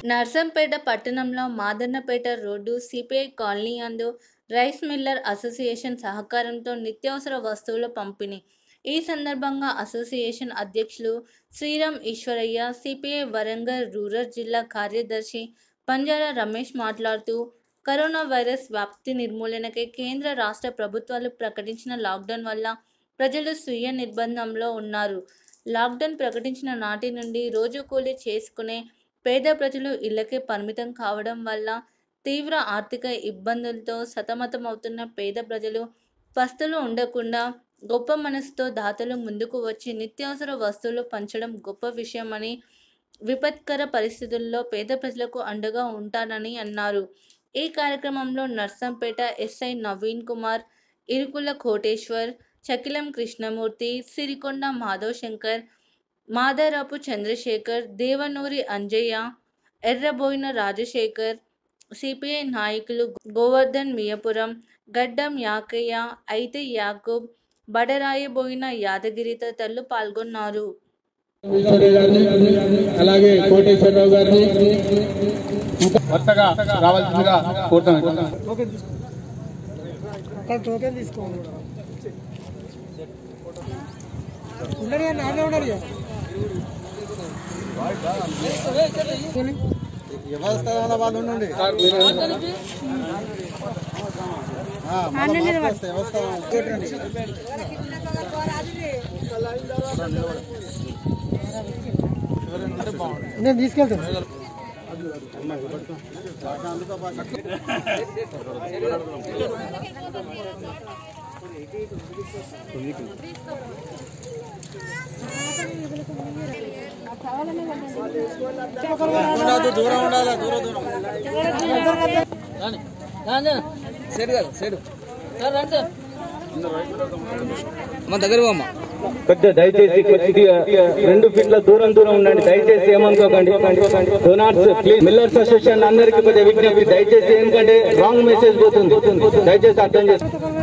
నర్సంపేట పట్టణంలో Madannapet road CPI colony యందు rice miller association సహకారంతో నిత్యావసర వస్తువుల పంపిణీ ఈ సందర్భంగా అసోసియేషన్ అధ్యక్షులు శ్రీరామ్ ఈశ్వరయ్య సిపిఐ వరంగల్ రూరల్ జిల్లా కార్యదర్శి పంజారా రమేష్ మాట్లాడుతూ కరోనా వైరస్ వ్యాప్తి నిర్మూలనకై కేంద్ర రాష్ట్ర ప్రభుత్వాలు ప్రకటించిన లాక్డౌన్ వల్ల ప్రజలు స్వీయ నిర్బంధంలో ఉన్నారు లాక్డౌన్ ప్రకటించిన నాటి నుండి రోజు కూలీ చేసుకునే పేద ప్రజలు ఇళ్లకే పరిమితం కావడం వల్ల తీవ్ర ఆర్థిక ఇబ్బందులతో సతమతమవుతున్న పేద ప్రజలు పస్తులు ఉండకుండా గొప్ప మనసుతో దాతలు ముందుకు వచ్చి నిత్యావసర వస్తువులు పంచడం గొప్ప విషయమని విపత్కర పరిస్థితుల్లో పేద ప్రజలకు అండగా ఉంటానని అన్నారు ఈ కార్యక్రమంలో నర్సంపేట ఎస్ఐ నవీన్ కుమార్ ఇరుకుల కోటేశ్వర్ చకిలం కృష్ణమూర్తి సిరికొండ మాధవ్ శంకర్ మాదారపు చంద్రశేఖర్ దేవనూరి అంజయ్య ఎర్రబోయిన రాజశేఖర్ సిపిఐ నాయకులు గోవర్ధన్ మియపురం గడ్డం యాకయ్య అయితే యాకూబ్ బడరాయబోయిన యాదగిరి తదితరులు పాల్గొన్నారు ఈశ్వరయ్య గారిని అలాగే కోటేశ్వరరావు గారిని వరుసగా రావాల్సిందిగా కోరుతాను అక్కడ టోకెన్ తీసుకోండి ఉండడు నానే ఉండడు ఇక. వ్యవస్థ వాళ్ళు ఉండండి వ్యవస్థ నేను తీసుకెళ్తాను ఉండదు, దూరం ఉండాలి దూరం దూరం కొద్దిగా దయచేసి కొద్దిగా రెండు ఫీట్ల దూరం దూరం ఉండండి దయచేసి ఏమనుకోకండి డోనార్స్ ప్లీజ్ మిల్లర్స్ అసోసియేషన్ అందరికీ కొద్దిగా విజ్ఞప్తి దయచేసి ఎందుకంటే రాంగ్ మెసేజ్ పోతుంది దయచేసి అర్థం చేసుకోండి